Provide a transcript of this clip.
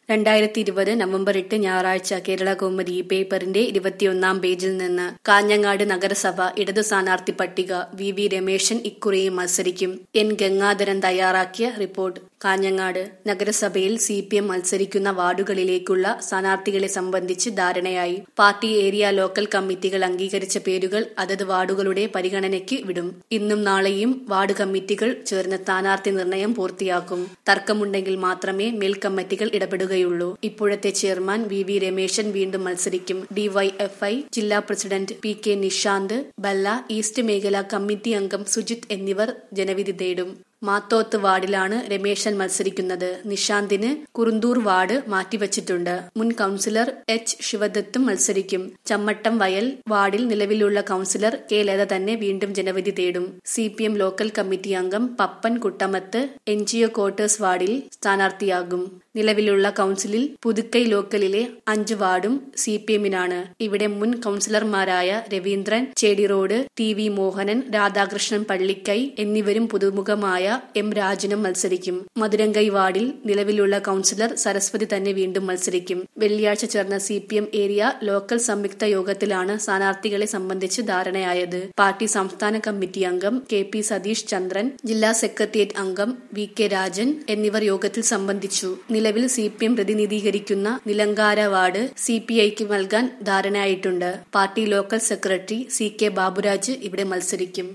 രണ്ടായിരത്തി ഇരുപത് നവംബർ എട്ട് ഞായറാഴ്ച കേരള കൗമുദി പേപ്പറിന്റെ ഇരുപത്തിയൊന്നാം പേജിൽ നിന്ന് കാഞ്ഞങ്ങാട് നഗരസഭ ഇടതു സ്ഥാനാർത്ഥി പട്ടിക വി വി രമേശൻ ഇക്കുറിയും മത്സരിക്കും എൻ ഗംഗാധരൻ തയ്യാറാക്കിയ റിപ്പോർട്ട് കാഞ്ഞങ്ങാട് നഗരസഭയിൽ സി പി എം മത്സരിക്കുന്ന വാർഡുകളിലേക്കുള്ള സ്ഥാനാർത്ഥികളെ സംബന്ധിച്ച് ധാരണയായി പാർട്ടി ഏരിയ ലോക്കൽ കമ്മിറ്റികൾ അംഗീകരിച്ച പേരുകൾ അതത് വാർഡുകളുടെ പരിഗണനയ്ക്ക് വിടും ഇന്നും നാളെയും വാർഡ് കമ്മിറ്റികൾ ചേർന്ന് സ്ഥാനാർത്ഥി നിർണയം പൂർത്തിയാക്കും തർക്കമുണ്ടെങ്കിൽ മാത്രമേ മേൽ കമ്മിറ്റികൾ ഇടപെടുകയുള്ളൂ ഇപ്പോഴത്തെ ചെയർമാൻ വി വി രമേശൻ വീണ്ടും മത്സരിക്കും ഡിവൈഎഫ്ഐ ജില്ലാ president P K Nishanth Balla east മേഖല കമ്മിറ്റി അംഗം സുജിത് എന്നിവർ ജനവിധി തേടും മാത്തോത്ത് വാർഡിലാണ് രമേശൻ മത്സരിക്കുന്നത് നിഷാന്തിന് കുറുന്തൂർ വാർഡ് മാറ്റിവച്ചിട്ടുണ്ട് മുൻ കൌൺസിലർ എച്ച് ശിവദത്തും മത്സരിക്കും ചമ്മട്ടം വയൽ വാർഡിൽ നിലവിലുള്ള കൌൺസിലർ കെ ലത തന്നെ വീണ്ടും ജനവിധി തേടും C P M local committee അംഗം Pappan Kuttamath N G O quarters വാർഡിൽ സ്ഥാനാർത്ഥിയാകും നിലവിലുള്ള കൌൺസിലിൽ പുതുക്കൈ ലോക്കലിലെ അഞ്ച് വാർഡും സി പി എമ്മിനാണ് ഇവിടെ മുൻ കൌൺസിലർമാരായ Raveendran Chedi road T V Mohanan Radhakrishnan Pallikkai എന്നിവരും പുതുമുഖമായ എം രാജനും മത്സരിക്കും മധുരങ്കൈ വാർഡിൽ നിലവിലുള്ള കൌൺസിലർ സരസ്വതി തന്നെ വീണ്ടും മത്സരിക്കും വെള്ളിയാഴ്ച ചേർന്ന C P M area local സംയുക്ത യോഗത്തിലാണ് സ്ഥാനാർത്ഥികളെ സംബന്ധിച്ച് ധാരണയായത് പാർട്ടി സംസ്ഥാന കമ്മിറ്റി അംഗം കെ പി സതീഷ് ചന്ദ്രൻ ജില്ലാ സെക്രട്ടേറിയറ്റ് അംഗം വി കെ രാജൻ എന്നിവർ യോഗത്തിൽ സംബന്ധിച്ചു നിലവിൽ സി പി എം പ്രതിനിധീകരിക്കുന്ന നിലങ്കാര വാർഡ് സി പി ഐക്ക് നൽകാൻ ധാരണയായിട്ടുണ്ട് party local secretary C K Baburaj ഇവിടെ മത്സരിക്കും